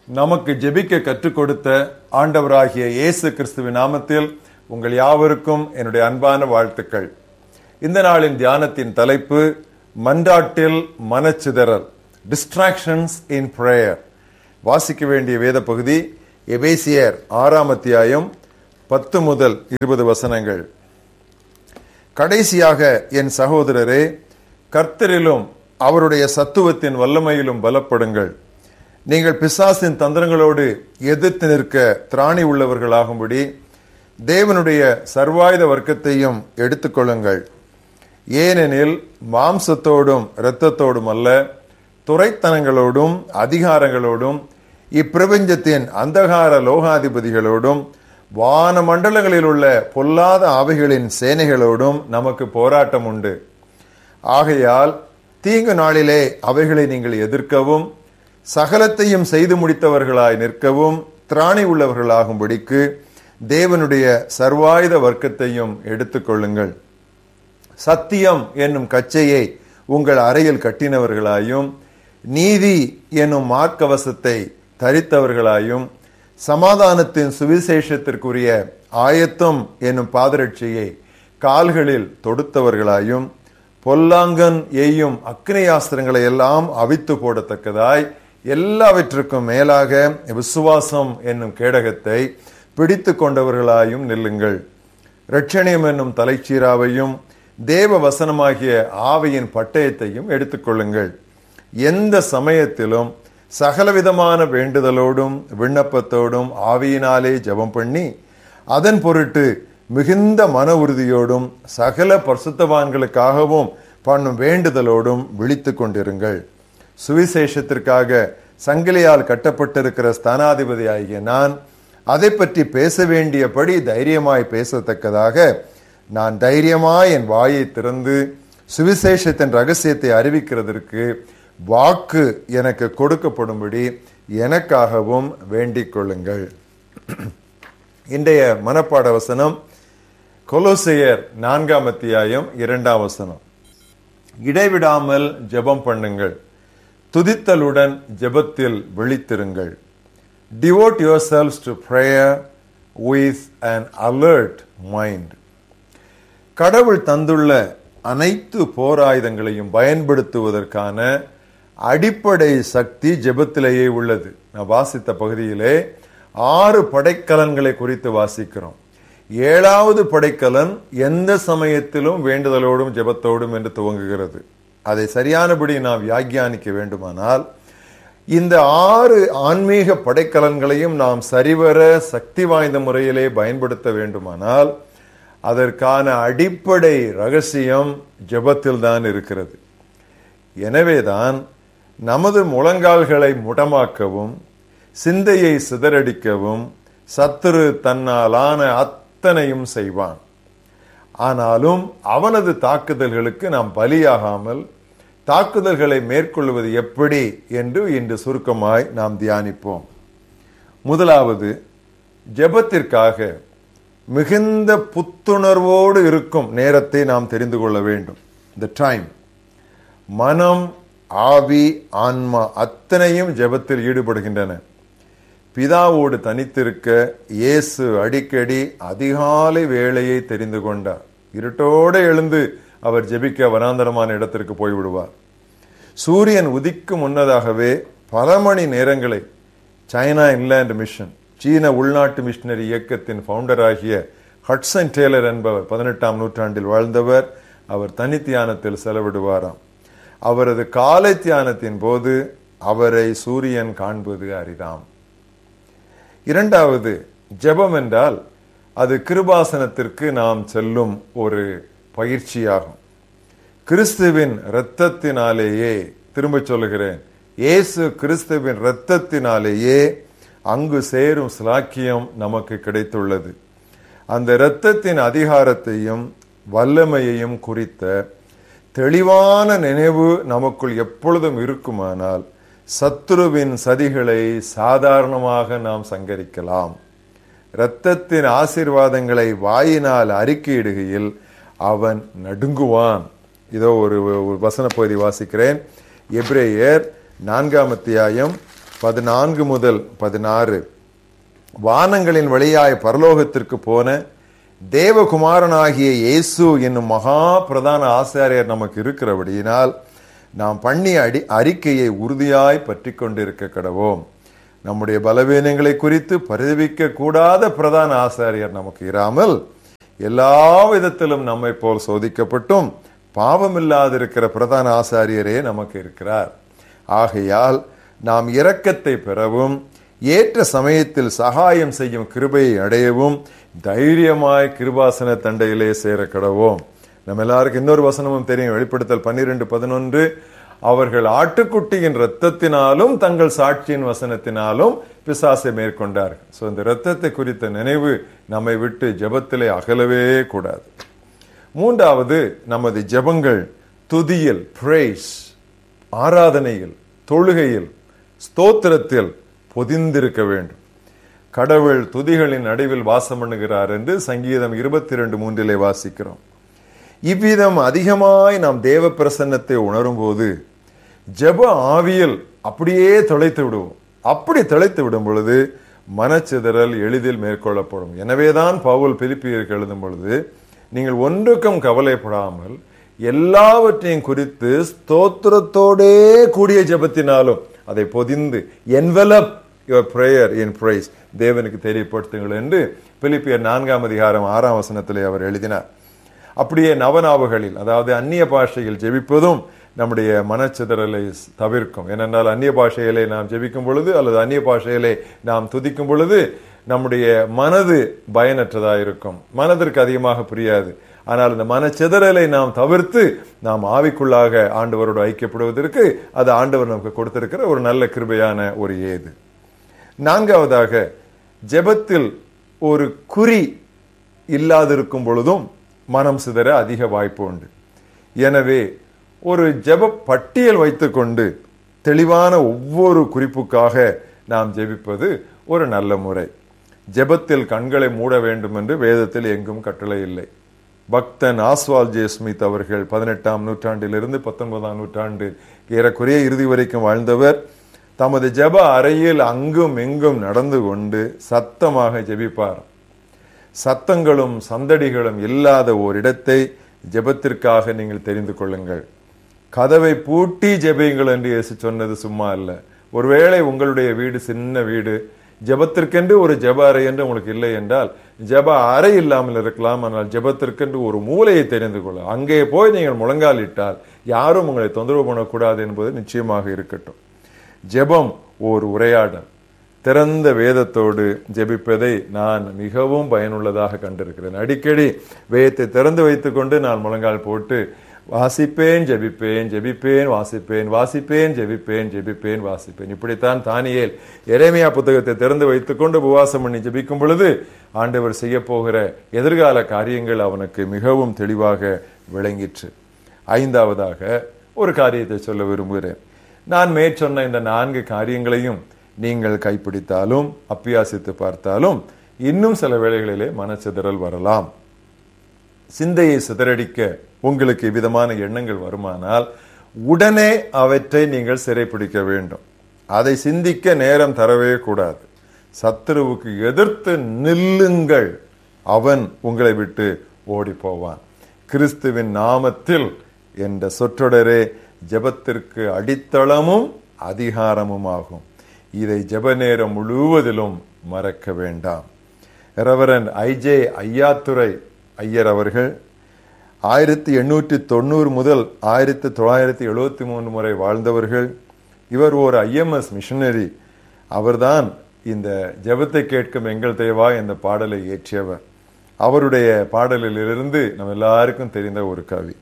நமக்கு ஜெபிக்க கற்றுக் கொடுத்த ஆண்டவராகிய இயேசு கிறிஸ்துவின் நாமத்தில் உங்கள் யாவருக்கும் என்னுடைய அன்பான வாழ்த்துக்கள் இந்த நாளின் தியானத்தின் தலைப்பு மன்றாட்டில் மனச்சிதறல் டிஸ்ட்ராக்ஷன்ஸ் இன் பிரேயர் வாசிக்க வேண்டிய வேத பகுதி எபேசியர் ஆறாம் அத்தியாயம் பத்து முதல் இருபது வசனங்கள் கடைசியாக என் சகோதரரே கர்த்தரிலும் அவருடைய சத்துவத்தின் வல்லமையிலும் பலப்படுங்கள் நீங்கள் பிசாசின் தந்திரங்களோடு எதிர்த்து நிற்க திராணி உள்ளவர்களாகும்படி தேவனுடைய சர்வாயுத வர்க்கத்தையும் எடுத்துக்கொள்ளுங்கள் ஏனெனில் மாம்சத்தோடும் இரத்தத்தோடும் அல்ல துறைத்தனங்களோடும் அதிகாரங்களோடும் இப்பிரபஞ்சத்தின் அந்தகார லோகாதிபதிகளோடும் வான மண்டலங்களில் உள்ள பொல்லாத ஆவைகளின் சேனைகளோடும் நமக்கு போராட்டம் உண்டு ஆகையால் தீங்கு நாளிலே அவைகளை நீங்கள் எதிர்க்கவும் சகலத்தையும் செய்து முடித்தவர்களாய் நிற்கவும் திராணி உள்ளவர்களாகும்படிக்கு தேவனுடைய சர்வாயுத வர்க்கத்தையும் எடுத்துக்கொள்ளுங்கள் சத்தியம் என்னும் கச்சையை உங்கள் அறையில் கட்டினவர்களாயும் நீதி என்னும் மார்க்கவசத்தை தரித்தவர்களாயும் சமாதானத்தின் சுவிசேஷத்திற்குரிய ஆயத்தம் என்னும் பாதரட்சியை கால்களில் தொடுத்தவர்களாயும் பொல்லாங்கன் எய்யும் அக்னியாஸ்திரங்களை எல்லாம் அவித்து போடத்தக்கதாய் எல்லாவற்றுக்கும் மேலாக விசுவாசம் என்னும் கேடகத்தை பிடித்து கொண்டவர்களாயும் நில்லுங்கள் ரட்சணியம் என்னும் தலைச்சீராவையும் தேவ வசனமாகிய ஆவையின் பட்டயத்தையும் எடுத்துக்கொள்ளுங்கள் எந்த சமயத்திலும் சகலவிதமான வேண்டுதலோடும் விண்ணப்பத்தோடும் ஆவியினாலே ஜெபம் பண்ணி அதன் பொருட்டு மிகுந்த மன உறுதியோடும் சகல பரிசுத்தவான்களுக்காகவும் பண்ணும் வேண்டுதலோடும் விழித்து கொண்டிருங்கள் சுவிசேஷத்திற்காக சங்கிலியால் கட்டப்பட்டிருக்கிற ஸ்தானாதிபதி ஆகிய நான் அதை பற்றி பேச வேண்டியபடி தைரியமாய் பேசத்தக்கதாக நான் தைரியமாய் என் வாயை திறந்து சுவிசேஷத்தின் ரகசியத்தை அறிவிக்கிறதற்கு வாக்கு எனக்கு கொடுக்கப்படும்படி எனக்காகவும் வேண்டிக் கொள்ளுங்கள் இன்றைய மனப்பாட வசனம் கொலோசையர் நான்காம் அத்தியாயம் இரண்டாம் வசனம் இடைவிடாமல் ஜெபம் பண்ணுங்கள் துதித்தலுடன் ஜெபத்தில் விழித்திருங்கள் devote yourselves to prayer with an alert mind கடவுள் தந்துள்ள அனைத்து போராயுதங்களையும் பயன்படுத்துவதற்கான அடிப்படை சக்தி ஜெபத்திலேயே உள்ளது நான் வாசித்த பகுதியிலே ஆறு படைக்கலன்களை குறித்து வாசிக்கிறோம் ஏழாவது படைக்கலன் எந்த சமயத்திலும் வேண்டுதலோடும் ஜெபத்தோடும் என்று துவங்குகிறது அதை சரியானபடி நாம் வியாக்கியானிக்க வேண்டுமானால் இந்த ஆறு ஆன்மீக படைக்கலன்களையும் நாம் சரிவர சக்தி வாய்ந்த முறையிலே பயன்படுத்த வேண்டுமானால் அதற்கான அடிப்படை ரகசியம் ஜெபத்தில் தான் இருக்கிறது எனவேதான் நமது முழங்கால்களை முடமாக்கவும் சிந்தையை சிதறடிக்கவும் சத்துரு தன்னாலான அத்தனையும் செய்வான் ஆனாலும் அவனது தாக்குதல்களுக்கு நாம் பலியாகாமல் தாக்குதல்களை மேற்கொள்வது எப்படி என்று இன்று சுருக்கமாய் நாம் தியானிப்போம் முதலாவது ஜெபத்திற்காக மிகுந்த புத்துணர்வோடு இருக்கும் நேரத்தை நாம் தெரிந்து கொள்ள வேண்டும் த டைம் மனம் ஆவி ஆன்மா அத்தனையும் ஜெபத்தில் ஈடுபடுகின்றன பிதாவோடு தனித்திருக்க இயேசு அடிக்கடி அதிகாலை வேளையை தெரிந்து கொண்டார் இருட்டோடு எழுந்து அவர் ஜெபிக்க வனாந்தரமான இடத்திற்கு போய்விடுவார் சூரியன் உதிக்கும் முன்னதாகவே பல மணி நேரங்களை சைனா இன்லேண்ட் மிஷன் சீன உள்நாட்டு மிஷனரி இயக்கத்தின் ஃபவுண்டர் ஆகிய ஹட்சன் டேலர் என்பவர் பதினெட்டாம் நூற்றாண்டில் வாழ்ந்தவர் அவர் தனி தியானத்தில் செலவிடுவாராம் அவரது காலை தியானத்தின் போது அவரை சூரியன் காண்பது அரிதாம் இரண்டாவது ஜெபம் என்றால் அது கிருபாசனத்திற்கு நாம் செல்லும் ஒரு பயிற்சியாகும் கிறிஸ்துவின் இரத்தத்தினாலேயே திரும்ப சொல்லுகிறேன் இயேசு கிறிஸ்துவின் இரத்தத்தினாலேயே அங்கு சேரும் சிலாக்கியம் நமக்கு கிடைத்துள்ளது அந்த இரத்தத்தின் அதிகாரத்தையும் வல்லமையையும் குறித்த தெளிவான நினைவு நமக்குள் எப்பொழுதும் இருக்குமானால் சத்துருவின் சதிகளை சாதாரணமாக நாம் சங்கரிக்கலாம் இரத்தத்தின் ஆசீர்வாதங்களை வாயினால் அறிக்கையிடுகையில் அவன் நடுங்குவான் இதோ ஒரு ஒரு வசன பகுதி வாசிக்கிறேன் எப்ரேயர் நான்காம் அத்தியாயம் பதினான்கு முதல் பதினாறு வானங்களின் வழியாய் பரலோகத்திற்கு போன தேவகுமாரனாகிய இயேசு என்னும் மகா பிரதான ஆசாரியர் நமக்கு இருக்கிறபடியினால் நாம் பண்ணிய அடி அறிக்கையை உறுதியாய் பற்றி கொண்டிருக்க கடவோம் நம்முடைய பலவீனங்களை குறித்து பரிதவிக்க கூடாத பிரதான ஆசாரியர் நமக்கு இராமல் எல்லா விதத்திலும் நம்மை போல் சோதிக்கப்பட்டும் பாவமில்லாதிருக்கிற பிரதான ஆசாரியரே நமக்கு இருக்கிறார் ஆகையால் நாம் இரக்கத்தை பெறவும் ஏற்ற சமயத்தில் சகாயம் செய்யும் கிருபையை அடையவும் தைரியமாய் கிருபாசன தண்டையிலே சேர கடவோம் நம்ம எல்லாருக்கும் இன்னொரு வசனமும் தெரியும் வெளிப்படுத்தல் பன்னிரெண்டு பதினொன்று அவர்கள் ஆட்டுக்குட்டியின் இரத்தத்தினாலும் தங்கள் சாட்சியின் வசனத்தினாலும் பிசாசை மேற்கொண்டார்கள் சோ இந்த இரத்தத்தை குறித்த நினைவு நம்மை விட்டு ஜெபத்திலே அகலவே கூடாது மூன்றாவது நமது ஜெபங்கள் துதியில் பிரேஸ் ஆராதனையில் தொழுகையில் ஸ்தோத்திரத்தில் பொதிந்திருக்க வேண்டும் கடவுள் துதிகளின் நடுவில் வாசம் பண்ணுகிறார் என்று சங்கீதம் இருபத்தி ரெண்டு மூன்றிலே வாசிக்கிறோம் இவ்விதம் அதிகமாய் நாம் தேவ பிரசன்னத்தை உணரும் போது ஜெப ஆவியில் அப்படியே தொலைத்து விடுவோம் அப்படி தொலைத்து விடும் பொழுது மனச்சிதறல் எளிதில் மேற்கொள்ளப்படும் எனவேதான் பவுல் பிலிப்பியருக்கு எழுதும் பொழுது நீங்கள் ஒன்றுக்கும் கவலைப்படாமல் எல்லாவற்றையும் குறித்து ஸ்தோத்திரத்தோடே கூடிய ஜெபத்தினாலும் அதை பொதிந்து envelop your prayer in praise தேவனுக்கு தெரியப்படுத்துங்கள் என்று பிலிப்பியர் நான்காம் அதிகாரம் ஆறாம் வசனத்திலே அவர் எழுதினார் அப்படியே நவநாவுகளில் அதாவது அந்நிய பாஷையில் ஜெபிப்பதும் நம்முடைய மனச்சிதறலை தவிர்க்கும் ஏனென்றால் அந்நிய பாஷையிலே நாம் ஜெபிக்கும் பொழுது அல்லது அந்நிய பாஷையிலே நாம் துதிக்கும் பொழுது நம்முடைய மனது பயனற்றதா இருக்கும் மனதிற்கு அதிகமாக புரியாது ஆனால் இந்த மனச்சிதறலை நாம் தவிர்த்து நாம் ஆவிக்குள்ளாக ஆண்டவரோடு ஐக்கியப்படுவதற்கு அது ஆண்டவர் நமக்கு கொடுத்திருக்கிற ஒரு நல்ல கிருபையான ஒரு ஏது நான்காவதாக ஜெபத்தில் ஒரு குறி இல்லாதிருக்கும் பொழுதும் மனம் சிதற அதிக வாய்ப்பு உண்டு எனவே ஒரு ஜெப பட்டியல் வைத்துக்கொண்டு தெளிவான ஒவ்வொரு குறிப்புக்காக நாம் ஜெபிப்பது ஒரு நல்ல முறை ஜெபத்தில் கண்களை மூட வேண்டும் என்று வேதத்தில் எங்கும் கட்டளை இல்லை பக்தன் ஆஸ்வால் ஜே ஸ்மித் அவர்கள் பதினெட்டாம் நூற்றாண்டிலிருந்து பத்தொன்பதாம் நூற்றாண்டு ஏறக்குறைய இறுதி வரைக்கும் வாழ்ந்தவர் தமது ஜெப அறையில் அங்கும் எங்கும் நடந்து கொண்டு சத்தமாக ஜெபிப்பார் சத்தங்களும் சந்தடிகளும் இல்லாத ஓரிடத்தை ஜெபத்திற்காக நீங்கள் தெரிந்து கொள்ளுங்கள் கதவை பூட்டி ஜெபியுங்கள் என்று இயேசு சொன்னது சும்மா அல்ல ஒருவேளை உங்களுடைய வீடு சின்ன வீடு ஜெபத்திற்கென்று ஒரு ஜெப அறை என்று உங்களுக்கு இல்லை என்றால் ஜெப அறை இல்லாமல் இருக்கலாம் ஆனால் ஜெபத்திற்கென்று ஒரு மூலையை தெரிந்து கொள்ள அங்கே போய் நீங்கள் முழங்காலிட்டால் யாரும் உங்களை தொந்தரவு பண்ணக்கூடாது என்பது நிச்சயமாக இருக்கட்டும் ஜெபம் ஓர் உரையாடல் திறந்த வேதத்தோடு ஜெபிப்பதை நான் மிகவும் பயனுள்ளதாக கண்டிருக்கிறேன் அடிக்கடி வேதத்தை திறந்து வைத்துக்கொண்டு நான் முழங்கால் போட்டு வாசிப்பேன் ஜெபிப்பேன் ஜெபிப்பேன் வாசிப்பேன் வாசிப்பேன் ஜெபிப்பேன் ஜெபிப்பேன் வாசிப்பேன் இப்படித்தான் தானியேல் எரேமியா புத்தகத்தை திறந்து வைத்துக்கொண்டு உபவாசம் பண்ணி ஜெபிக்கும் பொழுது ஆண்டவர் செய்ய போகிற எதிர்கால காரியங்கள் அவனுக்கு மிகவும் தெளிவாக விளங்கிற்று ஐந்தாவதாக ஒரு காரியத்தை சொல்ல விரும்புகிறேன் நான் மேற்சொன்ன இந்த நான்கு காரியங்களையும் நீங்கள் கைப்பிடித்தாலும் அப்பியாசித்து பார்த்தாலும் இன்னும் சில வேளைகளிலே மனச்சிதறல் வரலாம் சிந்தையை சிதறடிக்க உங்களுக்கு விதமான எண்ணங்கள் வருமானால் உடனே அவற்றை நீங்கள் சிறைப்பிடிக்க வேண்டும் அதை சிந்திக்க நேரம் தரவே கூடாது சத்துருவுக்கு எதிர்த்து நில்லுங்கள் அவன் உங்களை விட்டு ஓடி போவான் கிறிஸ்துவின் நாமத்தில் என்ற சொற்றொடரே ஜெபத்திற்கு அடித்தளமும் அதிகாரமும் ஆகும் இதை ஜெப நேரம் முழுவதிலும் மறக்க வேண்டாம் ரெவரன் ஐஜே ஐயாத்துரை ஐயர் அவர்கள் ஆயிரத்தி எண்ணூற்றி தொண்ணூறு முதல் ஆயிரத்தி தொள்ளாயிரத்தி எழுபத்தி மூணு முறை வாழ்ந்தவர்கள் இவர் ஒரு ஐஎம்எஸ் மிஷனரி அவர்தான் இந்த ஜெபத்தை கேட்கும் எங்கள் தேவா இந்த பாடலை இயற்றியவர் அவருடைய பாடலிலிருந்து நம்ம எல்லாருக்கும் தெரிந்த ஒரு கவி